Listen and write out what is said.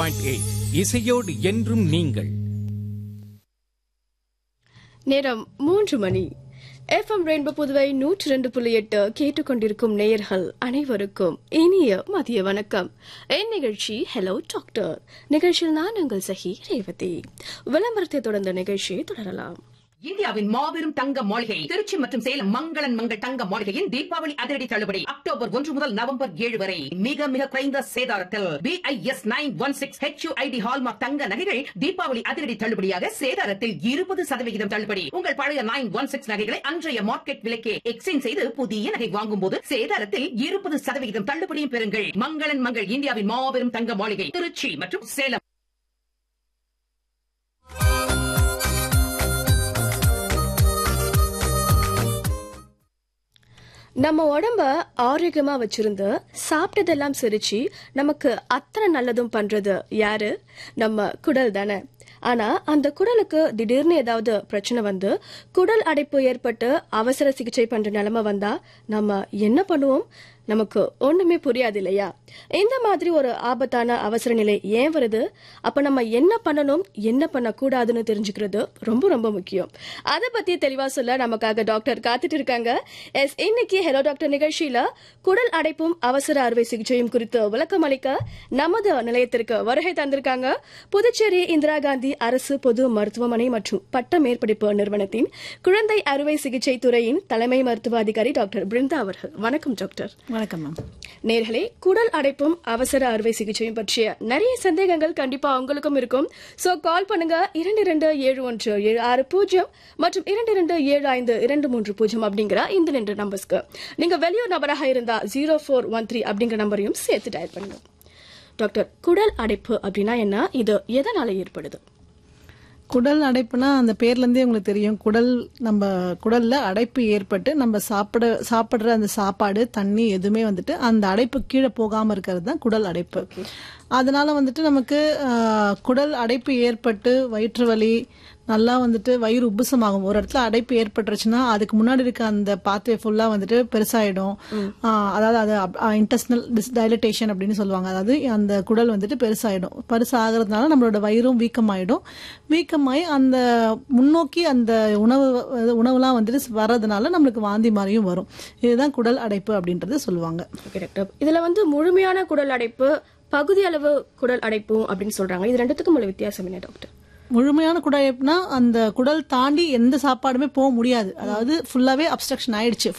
point eight இசையோடு என்றும் நீங்கள் நேரம் மூன்று மணி எஃப்எம் ரெயின்போ புதுவை நூற்றி ரெண்டு புள்ளி எட்டு கேட்டுக்கொண்டிருக்கும் நேயர்கள் அனைவருக்கும் இனிய மதிய வணக்கம் என் நிகழ்ச்சி ஹலோ டாக்டர் நிகழ்ச்சியில் நான் உங்கள் சகி ரேவதி விளம்பரத்தை தொடர்ந்த நிகழ்ச்சியை தொடரலாம் இந்தியாவின் மாபெரும் தங்க மாளிகை திருச்சி மற்றும் சேலம் மங்களன் மங்கள் தங்க மாளிகையின் தீபாவளி அதிரடி தள்ளுபடி அக்டோபர் ஒன்று முதல் நவம்பர் ஏழு வரை மிக மிக குறைந்த சேதாரத்தில் BIS nine one six HUID hallmark தங்க நகைகள் தீபாவளி அதிரடி தள்ளுபடியாக சேதாரத்தில் இருபது சதவிகிதம் தள்ளுபடி உங்கள் பழைய நைன் ஒன் சிக்ஸ் நகைகளை அன்றைய மார்க்கெட் விலைக்கே எக்ஸ்சேஞ்ச் செய்து புதிய நகை வாங்கும் போது சேதாரத்தில் இருபது சதவிகிதம் தள்ளுபடியும் பெறுங்கள் மங்களன் மங்கள் இந்தியாவின் மாபெரும் தங்க மாளிகை திருச்சி மற்றும் சேலம் நம்ம உடம்ப ஆரோக்கியமா வச்சிருந்து சாப்பிட்டதெல்லாம் சிரிச்சு நமக்கு அத்தனை நல்லதும் பண்றது யாரு நம்ம குடல் தானே ஆனா அந்த குடலுக்கு திடீர்னு ஏதாவது பிரச்சனை வந்து குடல் அடைப்பு ஏற்பட்டு அவசர சிகிச்சை பண்ற நிலைமை வந்தா நம்ம என்ன பண்ணுவோம் நமக்கு ஒண்ணுமே புரியாது இல்லையா இந்த மாதிரி ஒரு ஆபத்தான அவசர நிலை ஏன் வருது அப்ப நம்ம என்ன பண்ணணும் என்ன பண்ணக்கூடாதுன்னு தெரிஞ்சுக்கிறது ரொம்ப ரொம்ப முக்கியம் அதை பத்தி தெளிவா சொல்ல நமக்காக டாக்டர் காத்துட்டு இருக்காங்க எஸ் இன்னைக்கு ஹலோ டாக்டர் நிகழ்ச்சியில குடல் அடைப்பும் அவசர அறுவை சிகிச்சையும் குறித்து விளக்கம் அளிக்க நமது நிலையத்திற்கு வருகை தந்திருக்காங்க புதுச்சேரி இந்திரா காந்தி அரசு பொது மருத்துவமனை மற்றும் பட்ட மேற்படிப்பு நிறுவனத்தின் குழந்தை அறுவை சிகிச்சை துறையின் தலைமை மருத்துவ அதிகாரி டாக்டர் பிருந்தா அவர்கள் வணக்கம் டாக்டர் வணக்கம் மேம் நேர்களே குடல் அடைப்பும் அவசர அறுவை சிகிச்சையும் பற்றிய நிறைய சந்தேகங்கள் கண்டிப்பா உங்களுக்கும் இருக்கும் சோ கால் பண்ணுங்க இரண்டு இரண்டு ஏழு ஒன்று ஏழு ஆறு பூஜ்ஜியம் மற்றும் இரண்டு இரண்டு ஏழு ஐந்து இரண்டு மூன்று பூஜ்ஜியம் அப்படிங்கிற இந்த ரெண்டு நம்பர்ஸ்க்கு நீங்க வெளியூர் நபராக இருந்தா ஜீரோ ஃபோர் ஒன் த்ரீ அப்படிங்கிற நம்பரையும் சேர்த்து டயல் பண்ணுங்க டாக்டர் குடல் அடைப்பு அப்படின்னா என்ன இது எதனால ஏற்படுது குடல் அடைப்புனா அந்த பேர்ல இருந்தே உங்களுக்கு தெரியும் குடல் நம்ம குடல்ல அடைப்பு ஏற்பட்டு நம்ம சாப்பிட சாப்பிடுற அந்த சாப்பாடு தண்ணி எதுவுமே வந்துட்டு அந்த அடைப்பு கீழே போகாம இருக்கிறது தான் குடல் அடைப்பு அதனால வந்துட்டு நமக்கு ஆஹ், குடல் அடைப்பு ஏற்பட்டு வயிற்று வலி நல்லா வந்துட்டு வயிறு உப்புசமாகும் ஒரு இடத்துல அடைப்பு ஏற்பட்டுருச்சுன்னா அதுக்கு முன்னாடி இருக்க அந்த பாத்வே ஃபுல்லா வந்துட்டு பெருசாயிடும் ஆஹ், அதாவது அது இன்டெஸ்னல் டைலட்டேஷன் அப்படின்னு சொல்லுவாங்க அதாவது அந்த குடல் வந்துட்டு பெருசாயிடும் பெருசாகிறதுனால நம்மளோட வயிறும் வீக்கமாயிடும் வீக்கமாயி அந்த முன்னோக்கி அந்த உணவு உணவுலாம் வந்துட்டு வர்றதுனால நம்மளுக்கு வாந்தி மாதிரியும் வரும் இதுதான் குடல் அடைப்பு அப்படின்றது சொல்லுவாங்க ஓகே டாக்டர் இதுல வந்து முழுமையான குடல் அடைப்பு பகுதி அளவு குடல் அடைப்பு அப்படின்னு சொல்றாங்க இது ரெண்டுத்துக்கும் உள்ள வித்தியாசம் என்ன டாக்டர் முழுமையான குடல் அடைப்புனா அந்த குடல் தாண்டி எந்த சாப்பாடுமே போக முடியாது அதாவது ஃபுல்லாவே அப்ஸ்ட்ரக்ஷன் ஆயிடுச்சு